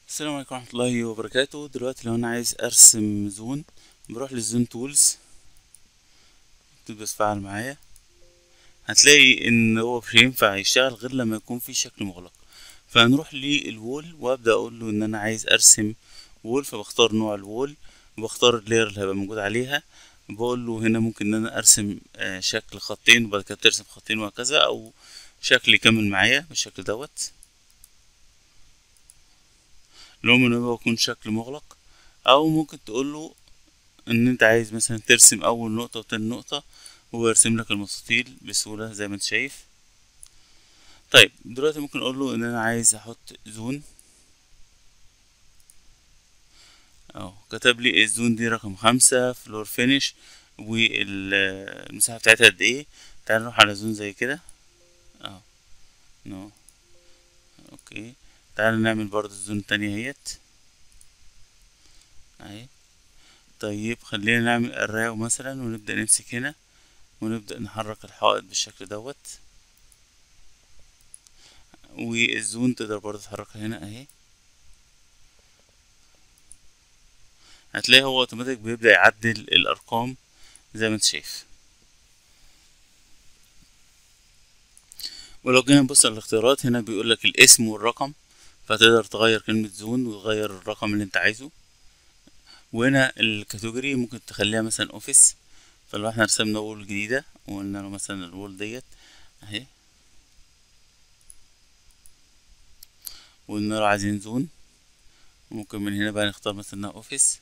السلام عليكم ورحمة الله وبركاته دلوقتي لو أنا عايز أرسم زون بروح للزون تولز تدوس فعل معايا هتلاقي إن هو مش هينفع يشتغل غير لما يكون في شكل مغلق فهنروح للوول وأبدأ أقول له إن أنا عايز أرسم وول فبختار نوع الوول وبختار اللاير اللي هيبقى موجود عليها بقول له هنا ممكن إن أنا أرسم آه، شكل خطين وبعد كده ترسم خطين وهكذا أو شكل يكمل معايا بالشكل دوت لو من هو يكون شكل مغلق او ممكن تقول له ان انت عايز مثلا ترسم اول نقطة وتاني نقطة هو يرسم لك المستطيل بسهولة زي ما انت شايف طيب دلوقتي ممكن اقول له ان انا عايز احط زون اهو كتب لي الزون دي رقم خمسة فلور فينش والمساحة بتاعتها قد ايه تعال نروح على زون زي كده اهو نو اوكي تعال نعمل برضه الزون التانية اهيت اهي طيب خلينا نعمل الراو مثلا ونبدأ نمسك هنا ونبدأ نحرك الحائط بالشكل دوت والزون تقدر برضه تحركها هنا اهي هتلاقي هو اوتوماتيك بيبدأ يعدل الارقام زي ما انت شايف ولو جينا نبص على الاختيارات هنا بيقول لك الاسم والرقم فتقدر تغير كلمة زون وتغير الرقم اللي انت عايزه وهنا الكاتيجوري ممكن تخليها مثلا اوفيس فلو احنا رسمنا وول جديدة وقلنا له مثلا الوول ديت اهي وقلنا له عايزين زون ممكن من هنا بقى نختار مثلا اوفيس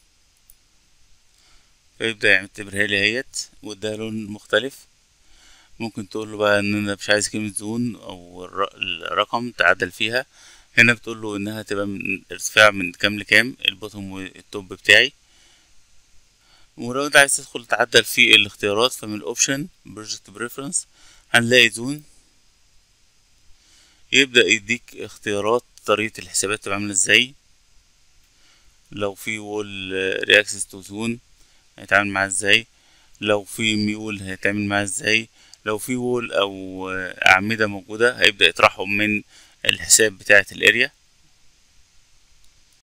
فيبدأ يعتبرها لي اهيت واديها لون مختلف ممكن تقول له بقى ان انا مش عايز كلمة زون او الر- الرقم تعدل فيها هنا بتقول له انها تبقى من ارتفاع من كام لكام البوتوم والتوب بتاعي ولو انت عايز تدخل تعدل في الاختيارات فمن الاوبشن بروجكت بريفرنس هنلاقي زون يبدأ يديك اختيارات طريقة الحسابات تبقى عاملة ازاي لو في وول رياكسس تو زون هيتعامل معاه ازاي لو في ميول هيتعامل معاه ازاي لو في وول او اعمدة موجودة هيبدأ يطرحهم من الحساب بتاعة الاريا